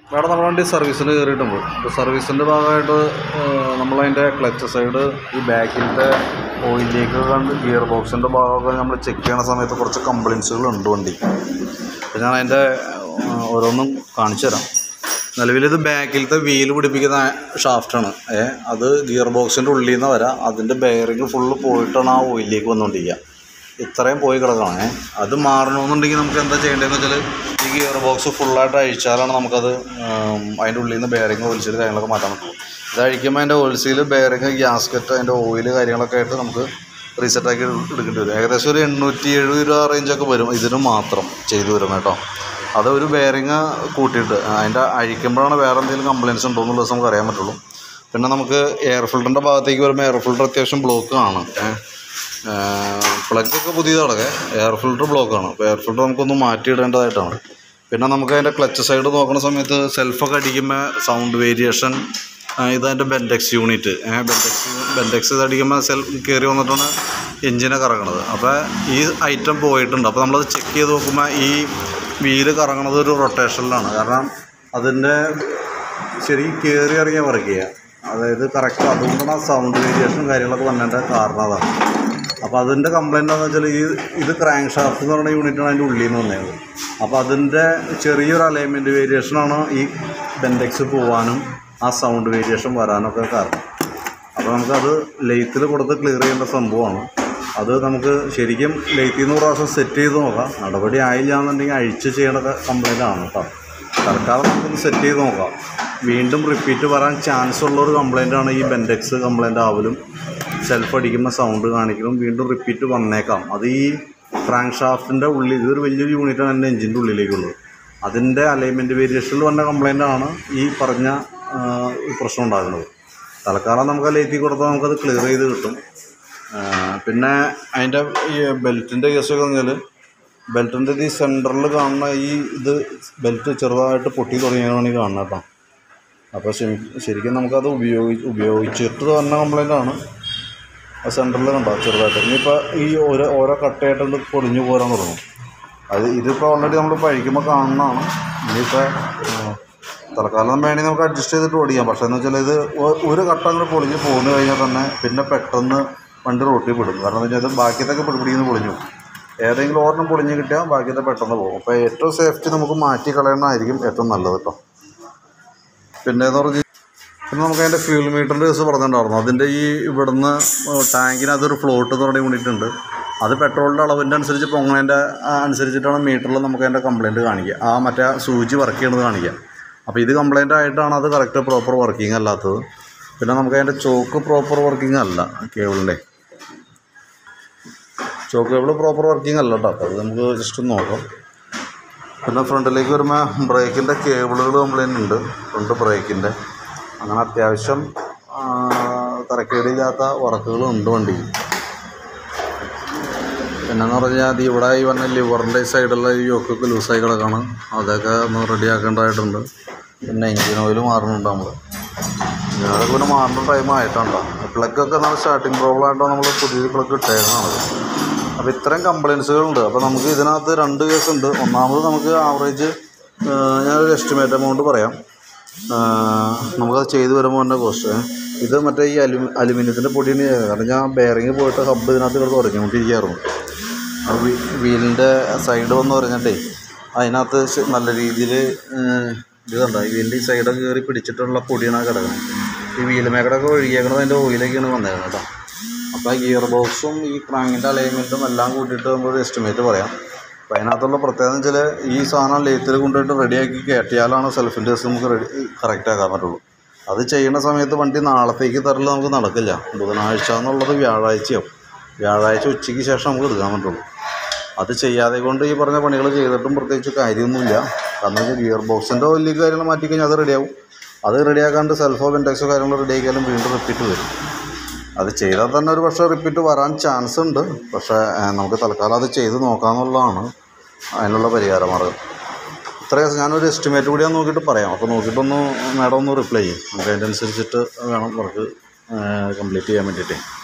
Madam നമ്മുടെ വണ്ടി സർവീസിൽ കയറിയിട്ടുണ്ട് അപ്പോൾ സർവീസിൻ്റെ ഭാഗമായിട്ട് ഏഹ്, നമ്മളതിൻ്റെ ക്ലച്ച് സൈഡ് ഈ ബാക്കിലത്തെ ഓയിലേക്ക് കണ്ട് ഗിയർ ബോക്സിൻ്റെ ഭാഗമൊക്കെ നമ്മൾ ചെക്ക് ചെയ്യണ സമയത്ത് കുറച്ച് കംപ്ലയിൻസുകൾ ഉണ്ട് വണ്ടി അപ്പോൾ ഞാൻ അതിൻ്റെ ഏഹ്, ഓരോന്നും കാണിച്ചു തരാം നിലവിൽ ഇത് ബാക്കിലത്തെ വീല് പിടിപ്പിക്കുന്ന ഷാഫ്റ്റാണ് ഏ അത് ഗിയർ ബോക്സിൻ്റെ ഉള്ളിൽ നിന്ന് വരാം അതിൻ്റെ ബെയറിങ് ഫുള്ള് പോയിട്ടാണ് ആ ഓയിലേക്ക് വന്നുകൊണ്ടിരിക്കുക ഇത്രയും പോയി കിടക്കണം ഏ അത് മാറണമെന്നുണ്ടെങ്കിൽ നമുക്ക് എന്താ ചെയ്യേണ്ടതെന്ന് വെച്ചാൽ ഈ ഗിയർ ബോക്സ് ഫുള്ളായിട്ട് അഴിച്ചാലാണ് നമുക്കത് ഉം, അതിൻ്റെ ഉള്ളിൽ നിന്ന് ബെയറിങ് ഓയിൽസീൽ കാര്യങ്ങളൊക്കെ മാറ്റാൻ പറ്റുള്ളൂ ഇത് അഴിക്കുമ്പോൾ അതിൻ്റെ ഓയിൽസീൽ ബെയറിങ് ഗ്യാസ്കറ്റ് അതിൻ്റെ ഓയിൽ കാര്യങ്ങളൊക്കെ ആയിട്ട് നമുക്ക് റീസെറ്റാക്കി എടുക്കേണ്ടി വരും ഏകദേശം ഒരു എണ്ണൂറ്റി എഴുപത് രൂപ റേഞ്ചൊക്കെ വരും ഇതിന് മാത്രം ചെയ്തു വരും കേട്ടോ അത് ഒരു ബെയറിങ് കൂട്ടിയിട്ട് അതിൻ്റെ അഴിക്കുമ്പോഴാണ് വേറെ എന്തെങ്കിലും കംപ്ലയിൻസ് ഉണ്ടോ എന്നുള്ളത് നമുക്ക് അറിയാൻ പറ്റുള്ളൂ പിന്നെ നമുക്ക് എയർ ഫിൽറ്ററിൻ്റെ ഭാഗത്തേക്ക് വരുമ്പോൾ എയർ ഫിൽറ്റർ അത്യാവശ്യം ബ്ലോക്ക് ആണ് പ്ലഗൊക്കെ പുതിയതാണൊക്കെ എയർ ഫിൽറ്റർ ബ്ലോക്കാണ് അപ്പോൾ എയർ ഫിൽറ്റർ നമുക്കൊന്ന് മാറ്റിയിടേണ്ടതായിട്ടാണ് പിന്നെ നമുക്ക് അതിൻ്റെ ക്ലച്ച് സൈഡ് നോക്കുന്ന സമയത്ത് സെൽഫൊക്കെ അടിക്കുമ്പോൾ സൗണ്ട് വേരിയേഷൻ ഇതതിൻ്റെ ബെൻഡെക്സ് യൂണിറ്റ് ബെൻഡെക്സ് ബെൻഡെക്സ് ഇത് അടിക്കുമ്പോൾ സെൽ കയറി വന്നിട്ടാണ് എഞ്ചിനെ കറങ്ങണത് അപ്പോൾ ഈ ഐറ്റം പോയിട്ടുണ്ട് അപ്പോൾ നമ്മളത് ചെക്ക് ചെയ്ത് നോക്കുമ്പോൾ ഈ വീല് കറങ്ങണത് ഒരു റൊട്ടേഷനിലാണ് കാരണം അതിൻ്റെ ശരി കയറി ഇറങ്ങിയ വർക്ക് ചെയ്യുക അതായത് കറക്റ്റ് അതുകൊണ്ടാണ് ആ സൗണ്ട് വേരിയേഷൻ കാര്യങ്ങളൊക്കെ വന്നതിൻ്റെ കാരണം അതാണ് അപ്പോൾ അതിൻ്റെ കംപ്ലയിൻ്റ് എന്ന് വെച്ചാൽ ഈ ഇത് ക്രാങ്ക് ഷാഫ്റ്റ് എന്ന് പറയുന്ന യൂണിറ്റാണ് അതിൻ്റെ ഉള്ളിൽ നിന്ന് വന്നത് അപ്പോൾ അതിൻ്റെ ചെറിയൊരു അലൈൻമെൻറ്റ് വേരിയേഷനാണ് ഈ ബെൻഡെക്സ് പോവാനും ആ സൗണ്ട് വേരിയേഷൻ വരാനൊക്കെ കാരണം അപ്പോൾ നമുക്കത് ലെയ്ത്തിൽ കൊടുത്ത് ക്ലിയർ ചെയ്യേണ്ട സംഭവമാണ് അത് നമുക്ക് ശരിക്കും ലെയ്ത്തിൽ നിന്ന് പ്രാവശ്യം സെറ്റ് ചെയ്ത് നോക്കാം നടപടി ആയില്ല എന്നുണ്ടെങ്കിൽ അഴിച്ച് ചെയ്യേണ്ട കംപ്ലൈൻ്റ് ആണ് കേട്ടോ തൽക്കാലം നമുക്കൊന്ന് സെറ്റ് ചെയ്ത് നോക്കാം വീണ്ടും റിപ്പീറ്റ് വരാൻ ചാൻസ് ഉള്ള ഒരു കംപ്ലൈൻ്റ് ആണ് ഈ ബെൻഡെക്സ് കംപ്ലൈൻ്റ് ആവലും സെൽഫ് അടിക്കുമ്പോൾ സൗണ്ട് കാണിക്കലും വീണ്ടും റിപ്പീറ്റ് വന്നേക്കാം അത് ഈ ക്രാങ്ക് ഷാഫ്റ്റിൻ്റെ ഉള്ളിൽ ഇതൊരു വലിയൊരു യൂണിറ്റാണ് എൻ്റെ എഞ്ചിൻ്റെ ഉള്ളിലേക്കുള്ളത് അതിൻ്റെ അലൈൻമെൻറ്റ് വേരിയേഷനിൽ വന്ന കംപ്ലൈൻ്റ് ആണ് ഈ പറഞ്ഞ ആ, ഈ പ്രശ്നം ഉണ്ടാകുന്നത് തൽക്കാലം നമുക്ക് ലേറ്റി കൊടുത്താൽ നമുക്കത് ക്ലിയർ ചെയ്ത് കിട്ടും ആ, പിന്നെ അതിൻ്റെ ഈ ബെൽറ്റിൻ്റെ കേസൊക്കെ പറഞ്ഞാൽ ബെൽറ്റിൻ്റെ ഈ സെൻറ്ററിൽ കാണുന്ന ഈ ഇത് ബെൽറ്റ് ചെറുതായിട്ട് പൊട്ടി തുടങ്ങിയതാണ് ഈ കാണുന്നത് കേട്ടോ അപ്പോൾ ശരി ശരിക്കും നമുക്കത് ഉപയോഗി ഉപയോഗിച്ചിട്ട് വന്ന കംപ്ലൈൻ്റ് ആണ് ആ സെൻറ്ററിൽ കണ്ടോ ചെറുതായിട്ട് ഇനിയിപ്പോൾ ഈ ഓരോ ഓരോ കട്ടയായിട്ട് ഇത് പൊളിഞ്ഞു പോരാൻ തുടങ്ങും അത് ഇതിപ്പോൾ ഓൾറെഡി നമ്മൾ പഴിക്കുമ്പോൾ കാണുന്നതാണ് ഇനിയിപ്പോൾ ആ, തൽക്കാലം വേണമെങ്കിൽ നമുക്ക് അഡ്ജസ്റ്റ് ചെയ്തിട്ട് ഓടിക്കാം പക്ഷേ എന്ന് വെച്ചാൽ ഇത് ഒ- ഒരു കട്ട അങ്ങോട്ട് പൊളിഞ്ഞ് പോന്നു കഴിഞ്ഞാൽ തന്നെ പിന്നെ പെട്ടെന്ന് വണ്ടി റോട്ടിൽ പെടും കാരണം എന്ന് വെച്ചാൽ ബാക്കിയത്തൊക്കെ പിടിപിടിക്കുന്ന പൊളിഞ്ഞു പോകും. ഏതെങ്കിലും ഒരെണ്ണം പൊളിഞ്ഞ് കിട്ടിയാൽ ബാക്കിയത്തെ പെട്ടെന്ന് പോകും അപ്പോൾ ഏറ്റവും സേഫ്റ്റി നമുക്ക് മാറ്റി കളയണമായിരിക്കും ഏറ്റവും നല്ലത് കേട്ടോ പിന്നെ എന്ന് പറഞ്ഞാൽ പിന്നെ നമുക്ക് അതിൻ്റെ ഫ്യൂൽ മീറ്ററിൻ്റെ കേസ് പറഞ്ഞിട്ടുണ്ടായിരുന്നു അതിൻ്റെ ഈ ഇവിടുന്ന് ടാങ്കിനകത്ത് ഒരു ഫ്ലോട്ട് എന്ന് പറഞ്ഞ യൂണിറ്റ് ഉണ്ട് അത് പെട്രോളിൻ്റെ അളവിൻ്റെ അനുസരിച്ച് പൊങ്ങണതിൻ്റെ അനുസരിച്ചിട്ടാണ് മീറ്ററിൽ നമുക്ക് അതിൻ്റെ കംപ്ലയിൻറ്റ് കാണിക്കുക ആ മറ്റേ സൂചി വർക്ക് ചെയ്യണത് കാണിക്കുക അപ്പോൾ ഇത് കംപ്ലയിൻ്റ് ആയിട്ടാണ് അത് കറക്റ്റ് പ്രോപ്പർ വർക്കിംഗ് അല്ലാത്തത് പിന്നെ നമുക്ക് അതിൻ്റെ ചോക്ക് പ്രോപ്പർ വർക്കിംഗ് അല്ല കേബിളിൻ്റെ ചോക്ക് കേബിൾ പ്രോപ്പർ വർക്കിംഗ് അല്ല കേട്ടോ അപ്പോൾ അത് നമുക്ക് ജസ്റ്റ് ഒന്ന് നോക്കാം പിന്നെ ഫ്രണ്ടിലേക്ക് വരുമ്പോൾ ബ്രേക്കിൻ്റെ കേബിളുകൾ കംപ്ലൈൻ്റ് ഉണ്ട് ഫ്രണ്ട് ബ്രേക്കിൻ്റെ അങ്ങനെ അത്യാവശ്യം ആ, തരക്കേടില്ലാത്ത വർക്കുകളും ഉണ്ട് വണ്ടിയിൽ പിന്നെന്ന് പറഞ്ഞാൽ അത് ഇവിടെ ഈ പറഞ്ഞ ലിവറിൻ്റെ സൈഡുള്ള ഈ യൊക്കൊക്കെ ലൂസായി കിടക്കാണ് അതൊക്കെ ഒന്ന് റെഡിയാക്കേണ്ടതായിട്ടുണ്ട് പിന്നെ എഞ്ചിൻ ഓയിൽ മാറുന്നുണ്ട് നമ്മൾ ഇതൊക്കെ പിന്നെ മാറുന്ന ടൈം ആയിട്ടുണ്ടോ പ്ലഗൊക്കെ നമ്മൾ സ്റ്റാർട്ടിങ് പ്രോബ്ലം ആയിട്ടോ നമ്മൾ പുതിയ പ്ലഗ് ഇട്ടേക്കണത് അപ്പോൾ ഇത്രയും കംപ്ലയിൻസുകളുണ്ട് അപ്പോൾ നമുക്ക് ഇതിനകത്ത് രണ്ട് കേസ് ഉണ്ട് ഒന്നാമത് നമുക്ക് ആവറേജ് ഞാനൊരു എസ്റ്റിമേറ്റ് എമൗണ്ട് പറയാം ആ, നമുക്കത് ചെയ്തു വരുമ്പോൾ തന്നെ കോസ്റ്റ് ഇത് മറ്റേ ഈ അലു അലുമിനിയത്തിൻ്റെ പൊടിയാണ് ചെയ്യുന്നത്. കാരണം ഞാൻ ബെയറിങ് പോയിട്ട് ഹബ്ബ് ഇതിനകത്ത് കിടന്ന് ഉറങ്ങിക്കൊണ്ടിരിക്കുകയായിരുന്നു ആ വീ- വീലിൻ്റെ സൈഡ് വന്ന് പറഞ്ഞിട്ടേ അതിനകത്ത് ശ- നല്ല രീതിയിൽ ഇത് കണ്ടോ ഈ വീലിൻ്റെ ഈ സൈഡൊക്കെ കയറി പിടിച്ചിട്ടുള്ള പൊടിയാണ് ആ കിടക്കുന്നത് ഈ വീല് മേക്കടൊക്കെ ഒഴുകിയേക്കണത് അതിൻ്റെ ഓയിലൊക്കെയാണ് വന്നേക്കുന്നത് കേട്ടോ അപ്പോൾ ഗിയർ ബോക്സും ഈ ക്രാങ്കിൻ്റെ അലൈൻമെൻറ്റും എല്ലാം കൂട്ടിയിട്ട് നമ്മളൊരു എസ്റ്റിമേറ്റ് പറയാം അപ്പോൾ അതിനകത്തുള്ള പ്രത്യേകത എന്ന് വെച്ചാൽ ഈ സാധനം ലേത്തിൽ കൊണ്ടുപോയിട്ട് റെഡിയാക്കി കയറ്റിയാലാണ് സെൽഫിൻ്റെ കേസ് നമുക്ക് റെഡി കറക്റ്റ് ആക്കാൻ പറ്റുള്ളൂ അത് ചെയ്യുന്ന സമയത്ത് വണ്ടി നാളത്തേക്ക് തരൽ നമുക്ക് നടക്കില്ല ബുധനാഴ്ച എന്നുള്ളത് വ്യാഴാഴ്ചയാവും വ്യാഴാഴ്ച ഉച്ചയ്ക്ക് ശേഷം നമുക്ക് എടുക്കാൻ പറ്റുള്ളൂ അത് ചെയ്യാതെ കൊണ്ട് ഈ പറഞ്ഞ പണികൾ ചെയ്തിട്ടും പ്രത്യേകിച്ച് കാര്യമൊന്നുമില്ല കാരണം വെച്ചാൽ ഗിയർ ബോക്സിൻ്റെ വലിയ കാര്യങ്ങൾ മാറ്റിക്കഴിഞ്ഞാൽ അത് റെഡിയാവും അത് റെഡിയാക്കാണ്ട് സെൽഫോ ബെൻഡെക്സോ കാര്യങ്ങൾ റെഡിയാക്കിയാലും വീണ്ടും റിപ്പീറ്റ് വരും അത് ചെയ്താൽ തന്നെ ഒരു പക്ഷേ റിപ്പീറ്റ് വരാൻ ചാൻസ് ഉണ്ട് പക്ഷേ ഏഹ്, നമുക്ക് തൽക്കാലം അത് ചെയ്ത് നോക്കാമെന്നുള്ളതാണ് അതിനുള്ള പരിഹാര മാർഗം ഇത്രയും ഞാനൊരു എസ്റ്റിമേറ്റ് കൂടി ഞാൻ നോക്കിയിട്ട് പറയാം അപ്പോൾ നോക്കിയിട്ടൊന്ന് മാഡം ഒന്ന് റിപ്ലൈ ചെയ്യും നമുക്ക് അതിൻ്റെ അനുസരിച്ചിട്ട് വേണം വർക്ക് കംപ്ലീറ്റ് ചെയ്യാൻ വേണ്ടിയിട്ടേ